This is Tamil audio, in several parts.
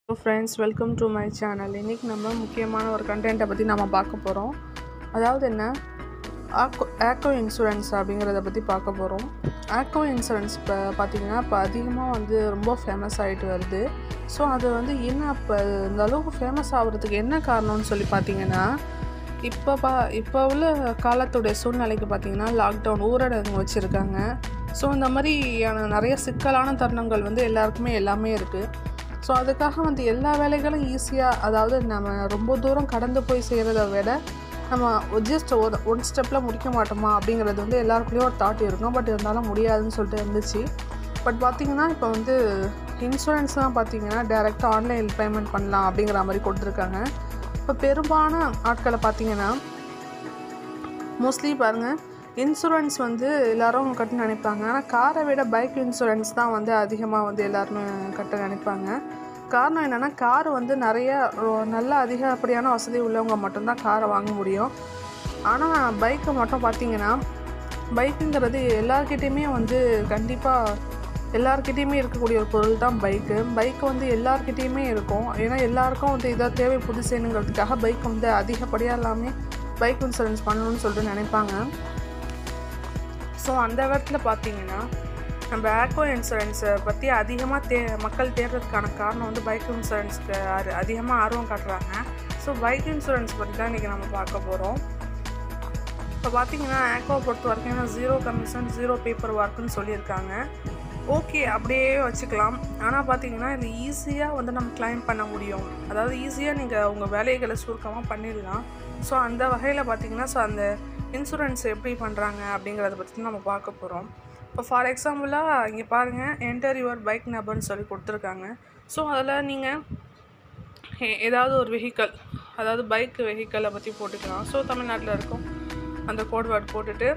hello friends welcome to my channel இன்றைக்கி நம்ம முக்கியமான ஒரு கண்டென்ட்டை பற்றி நம்ம பார்க்க போகிறோம் அதாவது என்ன ஆக்கோ ஆக்கோ இன்சூரன்ஸ் அப்படிங்கிறத பற்றி பார்க்க போகிறோம் ஆக்கோ இன்சூரன்ஸ் இப்போ பார்த்திங்கன்னா இப்போ அதிகமாக வந்து ரொம்ப ஃபேமஸ் ஆகிட்டு வருது ஸோ அது வந்து என்ன இப்போ இந்த அளவுக்கு ஃபேமஸ் ஆகிறதுக்கு என்ன காரணம்னு சொல்லி பார்த்தீங்கன்னா இப்போ பா இப்போ உள்ள காலத்துடைய சூழ்நிலைக்கு பார்த்திங்கன்னா லாக்டவுன் ஊரடங்கு வச்சுருக்காங்க ஸோ இந்த மாதிரியான நிறைய சிக்கலான தருணங்கள் வந்து எல்லாருக்குமே எல்லாமே இருக்குது ஸோ அதுக்காக வந்து எல்லா வேலைகளும் ஈஸியாக அதாவது நம்ம ரொம்ப தூரம் கடந்து போய் செய்கிறத விட நம்ம ஜஸ்ட் ஒரு ஒன் ஸ்டெப்பில் முடிக்க மாட்டோமா அப்படிங்கிறது வந்து எல்லாருக்குள்ளேயும் ஒரு தாட் இருக்கும் பட் இருந்தாலும் முடியாதுன்னு சொல்லிட்டு இருந்துச்சு பட் பார்த்திங்கன்னா இப்போ வந்து இன்சூரன்ஸ்லாம் பார்த்தீங்கன்னா டேரெக்டாக ஆன்லைன் பேமெண்ட் பண்ணலாம் அப்படிங்கிற மாதிரி கொடுத்துருக்காங்க இப்போ பெரும்பாலான ஆட்களை பார்த்தீங்கன்னா மோஸ்ட்லி பாருங்கள் இன்சூரன்ஸ் வந்து எல்லோரும் கட்ட நினைப்பாங்க ஆனால் காரை விட பைக் இன்சூரன்ஸ் தான் வந்து அதிகமாக வந்து எல்லாருமே கட்ட நினைப்பாங்க காரணம் என்னென்னா கார் வந்து நிறைய ரொ- நல்ல அதிகப்படியான வசதி உள்ளவங்க மட்டும்தான் காரை வாங்க முடியும் ஆனால் பைக்கை மட்டும் பார்த்தீங்கன்னா பைக்குங்கிறது எல்லார்கிட்டேயுமே வந்து கண்டிப்பாக எல்லார்கிட்டேயுமே இருக்கக்கூடிய ஒரு பொருள் தான் பைக்கு பைக் வந்து எல்லார்கிட்டேயுமே இருக்கும் ஏன்னா எல்லாருக்கும் வந்து இதாக தேவை புதுசேனுங்கிறதுக்காக பைக் வந்து அதிகப்படியாக எல்லாமே பைக் இன்சூரன்ஸ் பண்ணணும்னு சொல்லிட்டு நினைப்பாங்க ஸோ அந்த இடத்துல பார்த்தீங்கன்னா நம்ம ஆக்கோ இன்சூரன்ஸை பற்றி அதிகமாக தே மக்கள் தேடுறதுக்கான காரணம் வந்து பைக் இன்சூரன்ஸ்க்கு அது அதிகமாக ஆர்வம் காட்டுறாங்க ஸோ பைக் இன்சூரன்ஸ் பற்றி தான் இன்றைக்கி நம்ம பார்க்க போகிறோம் இப்போ பார்த்தீங்கன்னா ஆக்கோவை பொறுத்த வரைக்கும் ஜீரோ கமிஷன் ஜீரோ பேப்பர் ஒர்க்குன்னு சொல்லியிருக்காங்க ஓகே அப்படியே வச்சுக்கலாம் ஆனால் பார்த்தீங்கன்னா இது ஈஸியாக வந்து நம்ம கிளைம் பண்ண முடியும் அதாவது ஈஸியாக நீங்கள் உங்கள் வேலைகளை சுருக்கமாக பண்ணிடலாம் ஸோ அந்த வகையில் பார்த்தீங்கன்னா ஸோ அந்த இன்சூரன்ஸ் எப்படி பண்ணுறாங்க அப்படிங்கிறத பற்றி நம்ம பார்க்க போகிறோம் இப்போ ஃபார் எக்ஸாம்பிளாக இங்கே பாருங்கள் என்டர் யுவர் பைக் நம்பர்னு சொல்லி கொடுத்துருக்காங்க ஸோ அதில் நீங்கள் ஏ- ஏதாவது ஒரு வெஹிக்கல் அதாவது பைக் வெஹிக்கலை பற்றி போட்டுக்கலாம் ஸோ தமிழ்நாட்டில் இருக்கும் அந்த கோட் வேர்ட் போட்டுட்டு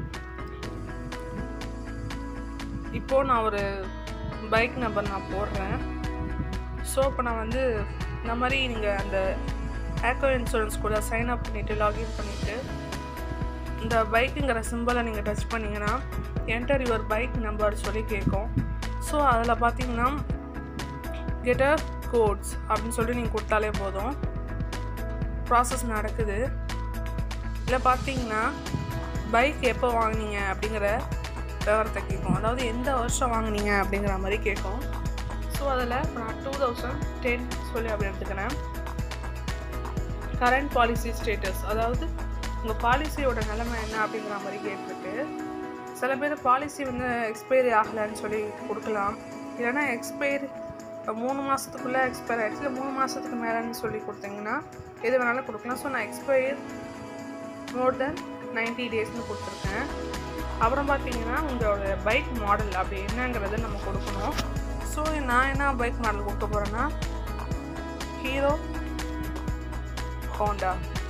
இப்போது நான் ஒரு பைக் நம்பர் நான் போடுறேன் ஸோ இப்போ நான் வந்து இந்த மாதிரி நீங்கள் அந்த ஆக்கோ இன்சூரன்ஸ் கூட சைன் அப் பண்ணிவிட்டு லாகின் பண்ணிவிட்டு இந்த பைக்குங்கிற சிம்பிளை நீங்கள் டச் பண்ணிங்கன்னா என்டர் யுவர் பைக் நம்பர் சொல்லி கேட்கும் ஸோ அதில் பார்த்தீங்கன்னா கெட்டர் கோட்ஸ் அப்படின்னு சொல்லிட்டு நீங்கள் கொடுத்தாலே போதும் ப்ராசஸ் நடக்குது இதில் பார்த்தீங்கன்னா பைக் எப்போ வாங்குனீங்க அப்படிங்கிற விவரத்தை கேட்கும் அதாவது எந்த வருஷம் வாங்குனீங்க அப்படிங்கிற மாதிரி கேட்கும் ஸோ அதில் நான் டூ தௌசண்ட் டென் சொல்லி அப்படி எடுத்துக்கிறேன் கரண்ட் பாலிசி ஸ்டேட்டஸ் அதாவது உங்கள் பாலிசியோட நிலைமை என்ன அப்படிங்கிற மாதிரி கேட்டிருக்கு சில பேர் பாலிசி வந்து எக்ஸ்பைரி ஆகலைன்னு சொல்லி கொடுக்கலாம் இல்லைன்னா எக்ஸ்பைரி மூணு மாதத்துக்குள்ளே எக்ஸ்பைர் ஆகிடுச்சு இல்லை மூணு மாதத்துக்கு மேலேன்னு சொல்லி கொடுத்தீங்கன்னா எது வேணாலும் கொடுக்கலாம் ஸோ நான் எக்ஸ்பைர் மோர் தென் 90 டேஸ்னு கொடுத்துருக்கேன் அப்புறம் பார்த்தீங்கன்னா உங்களோட பைக் மாடல் அப்படி என்னங்கிறத நம்ம கொடுக்கணும் ஸோ நான் என்ன பைக் மாடல் கொடுக்க போகிறேன்னா Hero Honda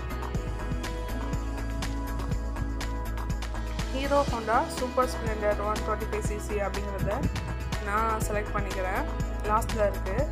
Hero Honda super splendor one twenty five CC அப்படிங்கிறத நான் செலக்ட் பண்ணிக்கிறேன் லாஸ்ட்டில் இருக்குது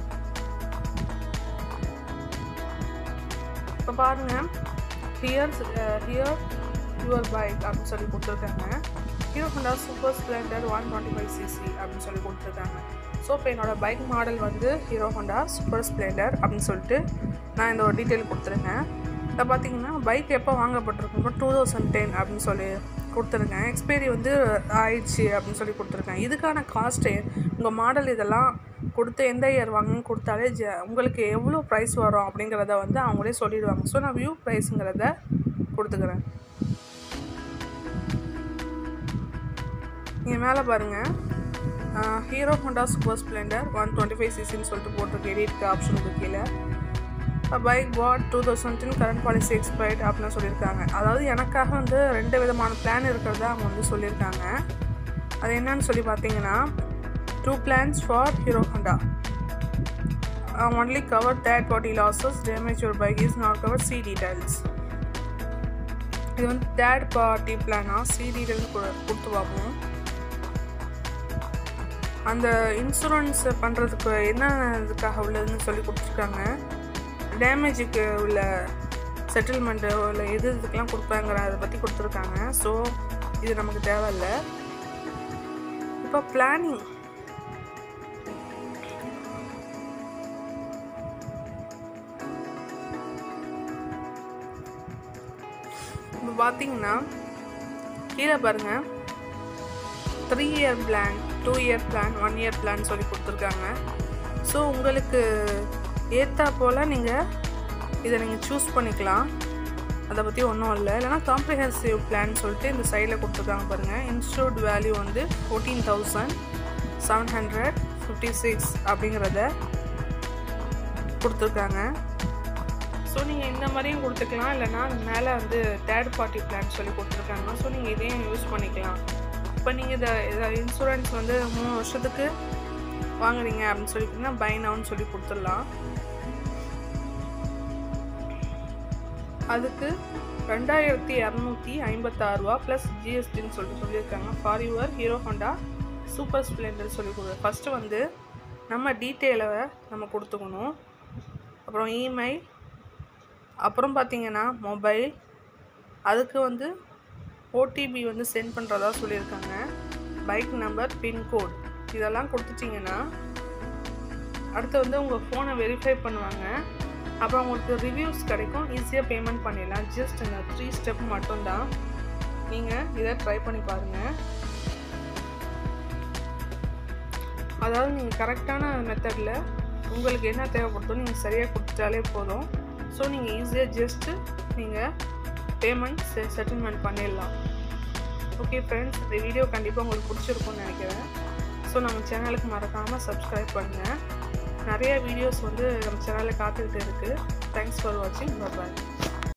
இப்போ பாருங்கள் ஹியர் ஹியர் யுவர் பைக் அப்படின்னு சொல்லி கொடுத்துருக்காங்க Hero Honda super splendor one twenty five CC அப்படின்னு சொல்லி கொடுத்துருக்காங்க ஸோ இப்போ என்னோட பைக் மாடல் வந்து ஹீரோ ஹோண்டா சூப்பர் ஸ்ப்ளெண்டர் அப்படின்னு சொல்லிட்டு நான் இந்த ஒரு டீட்டெயில் கொடுத்துருக்கேன் இதை பார்த்தீங்கன்னா பைக் எப்போ வாங்கப்பட்டிருக்கும் டூ தௌசண்ட் டென் அப்படின்னு சொல்லி கொடுத்துருக்கேன் எக்ஸ்பைரி வந்து ஆயிடுச்சு அப்படின்னு சொல்லி கொடுத்துருக்கேன் இதுக்கான காஸ்ட்டு உங்கள் மாடல் இதெல்லாம் கொடுத்து எந்த இயர் வாங்கன்னு கொடுத்தாலே ஜ உங்களுக்கு எவ்வளோ ப்ரைஸ் வரும் அப்படிங்கிறத வந்து அவங்களே சொல்லிடுவாங்க ஸோ நான் வியூ ப்ரைஸுங்கிறத கொடுத்துக்கிறேன் இங்கே மேலே பாருங்கள் Hero Honda super splendor one twenty five சிசின்னு சொல்லிட்டு போட்டிருக்கு எடிட் ஆப்ஷனுக்கு கீழே bike bought two thousand ten current policy expired அப்படின்னு சொல்லியிருக்காங்க அதாவது எனக்காக வந்து ரெண்டு விதமான பிளான் இருக்கிறதா அவங்க வந்து சொல்லியிருக்காங்க அது என்னன்னு சொல்லி பார்த்தீங்கன்னா two plans for Hero Honda only cover third party losses damage your bike is not cover see details இது வந்து தேர்ட் பார்ட்டி பிளானா சி டீடைல்ஸ் கொடுத்து பார்ப்போம் அந்த இன்சூரன்ஸ் பண்ணுறதுக்கு என்ன இதுக்காக உள்ளதுன்னு சொல்லி கொடுத்துருக்காங்க டேமேஜுக்கு உள்ள செட்டில்மெண்ட்டு இல்லை எது இதுக்கெலாம் கொடுப்பாங்கிற அதை பற்றி கொடுத்துருக்காங்க ஸோ இது நமக்கு தேவையில்ல இப்போ பிளானிங் இப்போ பார்த்தீங்கன்னா கீழே பாருங்கள் three year plan two year plan one year plan சொல்லி கொடுத்துருக்காங்க ஸோ உங்களுக்கு ஏற்றா போல் நீங்கள் இதை நீங்கள் சூஸ் பண்ணிக்கலாம் அதை பற்றி ஒன்றும் இல்லை இல்லைனா காம்ப்ரிஹென்சிவ் பிளான் சொல்லிட்டு இந்த சைடில் கொடுத்துருக்காங்க பாருங்கள் இன்ஸ்டியூட் வேல்யூ வந்து fourteen thousand seven hundred fifty six அப்படிங்கிறத கொடுத்துருக்காங்க ஸோ நீங்கள் இந்த மாதிரியும் கொடுத்துக்கலாம் இல்லைனா மேலே வந்து தேர்ட் பார்ட்டி பிளான் சொல்லி கொடுத்துருக்காங்க ஸோ நீங்கள் இதையும் யூஸ் பண்ணிக்கலாம் இப்போ நீங்கள் இதை இதை இன்சூரன்ஸ் வந்து மூணு வருஷத்துக்கு வாங்குறீங்க அப்படின்னு சொல்லிட்டிங்கன்னா பை நவுன்னு சொல்லி கொடுத்துடலாம் அதுக்கு ரெண்டாயிரத்தி இரநூத்தி ஐம்பத்தாறு ரூபா ப்ளஸ் ஜிஎஸ்டின்னு சொல்லிட்டு சொல்லியிருக்காங்க for your Hero Honda super splendor சொல்லி கொடு ஃபஸ்ட்டு வந்து நம்ம டீட்டெயிலை நம்ம கொடுத்துக்கணும் அப்புறம் இமெயில் அப்புறம் பார்த்தீங்கன்னா மொபைல் அதுக்கு வந்து ஓடிபி வந்து சென்ட் பண்ணுறதா சொல்லியிருக்காங்க பைக் நம்பர் பின்கோட் இதெல்லாம் கொடுத்துட்டிங்கன்னா அடுத்து வந்து உங்கள் ஃபோனை வெரிஃபை பண்ணுவாங்க அப்புறம் உங்களுக்கு ரிவ்யூஸ் கிடைக்கும் ஈஸியாக பேமெண்ட் பண்ணிடலாம் ஜஸ்ட் இந்த த்ரீ ஸ்டெப் மட்டும்தான் நீங்கள் இதை ட்ரை பண்ணி பாருங்கள் அதாவது நீங்கள் கரெக்டான மெத்தடில் உங்களுக்கு என்ன தேவைப்படுதோ நீங்கள் சரியாக கொடுத்துட்டாலே போதும் ஸோ நீங்கள் ஈஸியாக ஜஸ்ட்டு நீங்கள் பேமெண்ட் செ செட்டில்மெண்ட் பண்ணிடலாம் ஓகே ஃப்ரெண்ட்ஸ் இந்த வீடியோ கண்டிப்பாக உங்களுக்கு பிடிச்சிருக்கும்னு நினைக்கிறேன் ஸோ நம்ம சேனலுக்கு மறக்காமல் சப்ஸ்கிரைப் பண்ணுங்கள் நிறைய வீடியோஸ் வந்து நம்ம சேனலில் காத்துக்கிட்டு இருக்குது தேங்க்ஸ் ஃபார் வாட்சிங் பாய்